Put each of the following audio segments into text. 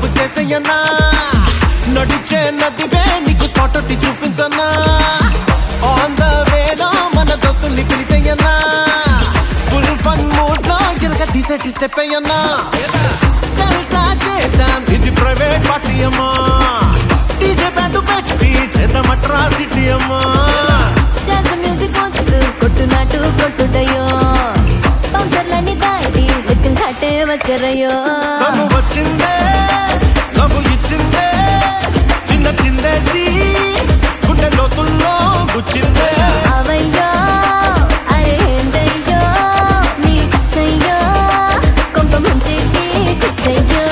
Pickup చేసేయన్నా నడిచే నదివే నీకు spot ఒట్టి చూపించన్నా ఆన్ ద వేలో మన దోస్తుల్ని పిలిచేయన్నా ఫుల్ ఫన్ మూడ్ లో గిరగ తీసేటి స్టెప్ అయ్యన్నా జల్సా చేద్దాం ఇది ప్రైవేట్ పార్టీ అమ్మా డీజే బ్యాండ్ పెట్టి చేద్దాం అట్రాసిటీ అమ్మా జాజ్ మ్యూజిక్ వద్దు కొట్టు నాటు కొట్టుడయ్యో బౌన్సర్లని దాటి లిటిల్ హాటే వచ్చరయ్యో కబు వచ్చిందే కబు ఇచ్చిందే చిన్న చిందేసి గుండె లోతుల్లో గుచ్చిందే అవయ్యో అరే ఏందయ్యో నీ చెయ్యో కొంప ముంచెట్టి చెయ్యో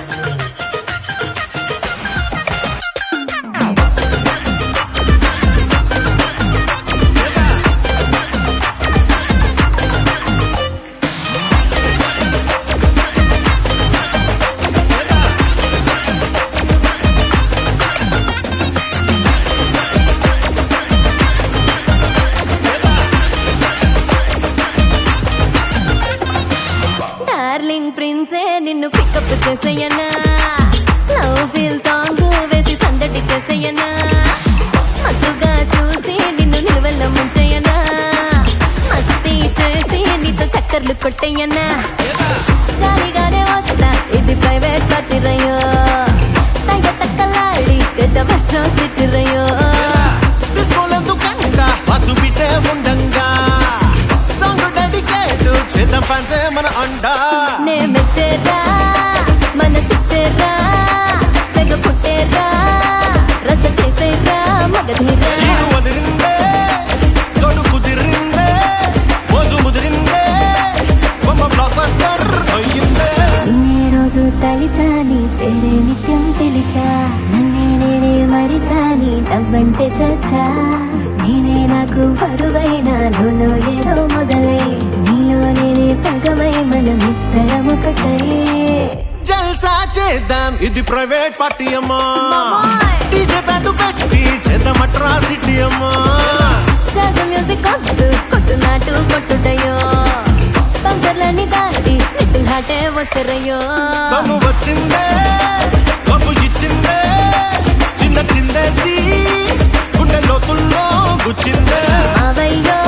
డార్లింగ్ ప్రిన్సే నిన్ను పికప్ చేసేయనా లవ్ ఫీల్ సాంగ్ వేసి సందడి చేసేయనా మత్తుగా చూసి నిన్ను నిలువెల్ల ముంచేయనా మస్తీ చేసి నీతో చక్కర్లు కొట్టేయనా జాలిగానే వస్తా ఇది ప్రైవేట్ పార్టీ రయ్యో తగ్గ తక్కలాడి చెడ్డ సిటీ రయ్యో తీసుకోలేందుకంట పసు బిడ్డే ఉండంగా సాంగ్ డెడికేట్ చేద్దాం ఫ్యాన్సే మన అండా నే మెచ్చేరా మనసిచ్చేరా సెగ పుట్టేరా రచ్చ చేసేరా మగధీరా చీడు వదిలిందే తోడు కుదిరిందే మోజు ముదిరిందే బొమ్మ బ్లాక్ బస్టర్ అయ్యిందే నిన్నే రోజు తలిచా నీ పేరే నిత్యం పిలిచా నన్నే నేనే మరిచా నీ నవ్వంటే చచ్చా నేనే నాకు బరువైన లోలో ఏదో మొదలై నీలో నేనే సగమై మనం ఇద్దరం ఒకటై జల్సా చేద్దాం ఇది ప్రైవేట్ పార్టీ అమ్మా మామోయ్. డీజే బ్యాండ్ పెట్టి చేద్దాం అట్రాసిటీ అమ్మా జాజ్ మ్యూజిక్ వద్దు కొట్టు నాటు కొట్టుడయ్యో పంకర్లని దాటి లిటిల్ హాటే వచ్చరయ్యో కబు వచ్చిందే కబు ఇచ్చిందే చిన్న చిందేసి గుండె లోతుల్లో గుచ్చిందే అవయ్యో